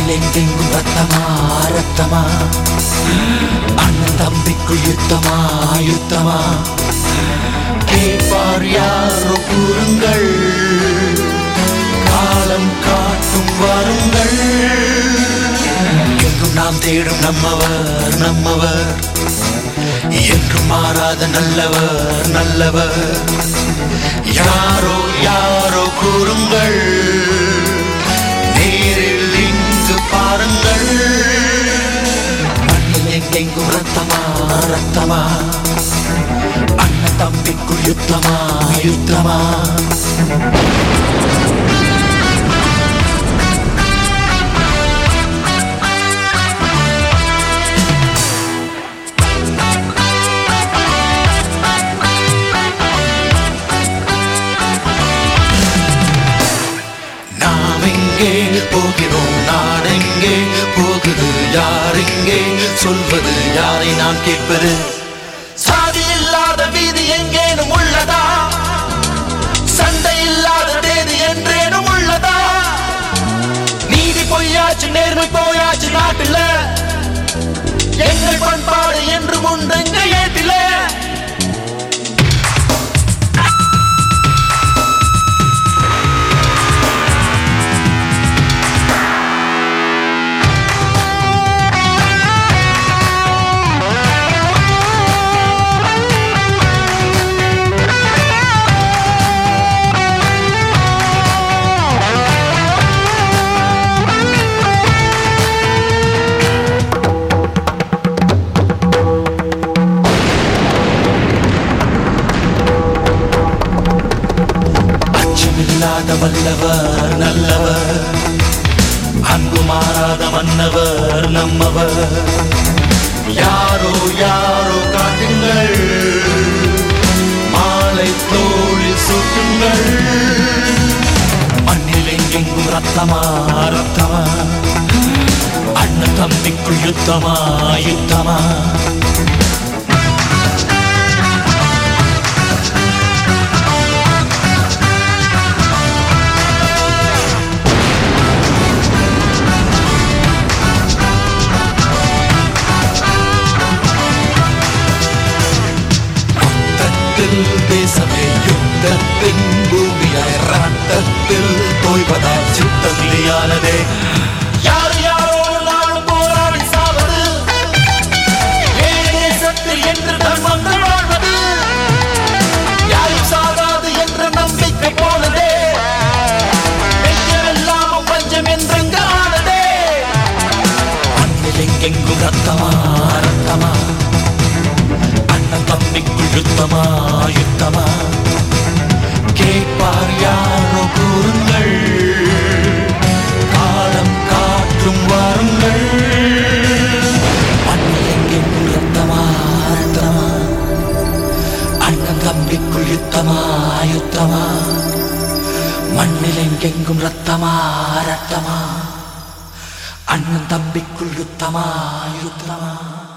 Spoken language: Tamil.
மண்ணில் எங்கெங்கும் ரத்தமா ரத்தமா அண்ணன் தம்பிக்குள் யுத்தமா யுத்தமா கேட்பார் யாரோ கூறுங்கள் காலம் காட்டும் வாருங்கள் எங்கும் நாம் தேடும் நம்மவர் நம்மவர் என்றும் மாறாத நல்லவர் நல்லவர் யாரோ யாரோ கூறுங்கள் நேரில் இங்கு பாருங்கள் மண்ணில் எங்கெங்கும் ரத்தமா ரத்தமா அண்ணன் தம்பிக்குள் யுத்தமா யுத்தமா நாம் எங்கே போகிறோம் நான் எங்கே போகுது யார் எங்கே சொல்வது யாரை நான் கேட்பது சாதி இல்லாத வீதி எங்கேனும் உள்ளதா சண்டை இல்லாத தேதி என்றேனும் உள்ளதா நீதி பொய்யாச்சு நேர்மை போயாச்சு நாட்டுல எங்கள் பண்பாடு என்று உண்டெங்க ஏட்டில அச்சமில்லாத வல்லவர் நல்லவர் அன்பு மாறாத மன்னவர் நம்மவர் யாரோ யாரோ காட்டுங்கள் மாலை தோளில் சூட்டுங்கள் மண்ணில் எங்கெங்கும் ரத்தமா ரத்தமா அண்ணன் தம்பிக்குள் யுத்தமா யுத்தமா யுத்தத்தில் தேசமே யுத்தத்தின் பூமியாய் ரத்தத்தில் தோய்வதால் சித்தம் இல்லையானதே யார் யாரோடு நாளும் போராடி சாவது ஏன் தேசத்தில் என்று தர்மங்கள் வாழ்வது யாரும் சாகாது என்ற நம்பிக்கை போனதே வெஞ்சமெல்லாம் பஞ்சம் என்றெங்க ஆனதே மண்ணில் எங்கெங்கும் ரத்தமா ரத்தமா அண்ணன் தம்பிக்குள் யுத்தமா யுத்தமா கேட்பார் யாரோ கூறுங்கள் காலம் காற்றும் வாருங்கள் மண்ணில் எங்கெங்கும் ரத்தமா ரத்தமா அண்ணன் தம்பிக்குள் யுத்தமா யுத்தமா மண்ணில் எங்கெங்கும் ரத்தமா ரத்தமா அண்ணன் தம்பிக்குள் யுத்தமா யுத்தமா